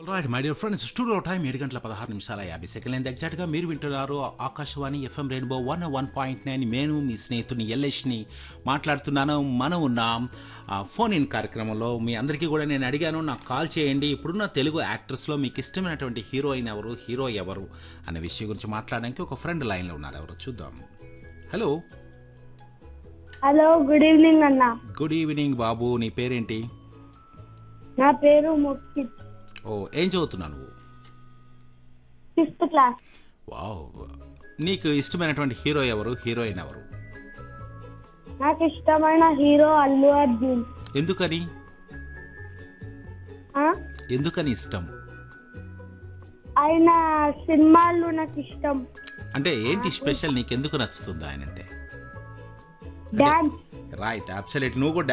Right my dear friends studio time ఏడు గంటల పదహారు నిమిషాల యాభై సెకండ్ ఎగ్జాక్ట్గా మీరు వింటున్నారు Akashvani FM rainbow one one point nine నేను మీ స్నేహితుని ఎల్ఎస్ని మాట్లాడుతున్నాను మనం ఉన్నాం ఆ, ఫోన్ ఇన్ కార్యక్రమంలో మీ అందరికీ కూడా నేను అడిగాను నాకు కాల్ చేయండి ఇప్పుడున్న తెలుగు యాక్టర్స్లో మీకు ఇష్టమైనటువంటి హీరోయిన్ ఎవరు హీరో ఎవరు అనే విషయం గురించి మాట్లాడడానికి ఒక ఫ్రెండ్ లైన్లో ఉన్నారు ఎవరు చూద్దాం హలో హలో గుడ్ ఈవినింగ్ అన్న గుడ్ ఈవినింగ్ బాబు నీ పేరేంటి నా పేరు ముక్కిత్ ఓ ఏం చదువుతున్నావు నువ్వు ఫిఫ్త్ క్లాస్ వావ్ నీకు ఇష్టమైనటువంటి హీరో ఎవరు హీరోయిన్ ఎవరు నాకు ఇష్టమైన హీరో అల్లు అర్జున్ ఎందుకని ఆ? ఎందుకని ఇష్టం ఆయన సినిమాలు నాకు ఇష్టం అంటే ఏంటి స్పెషల్ నీకు ఎందుకు నచ్చుతుంది ఆయన అంటే డాన్స్ రైట్ అబ్సల్యూట్ నువ్వు కూడా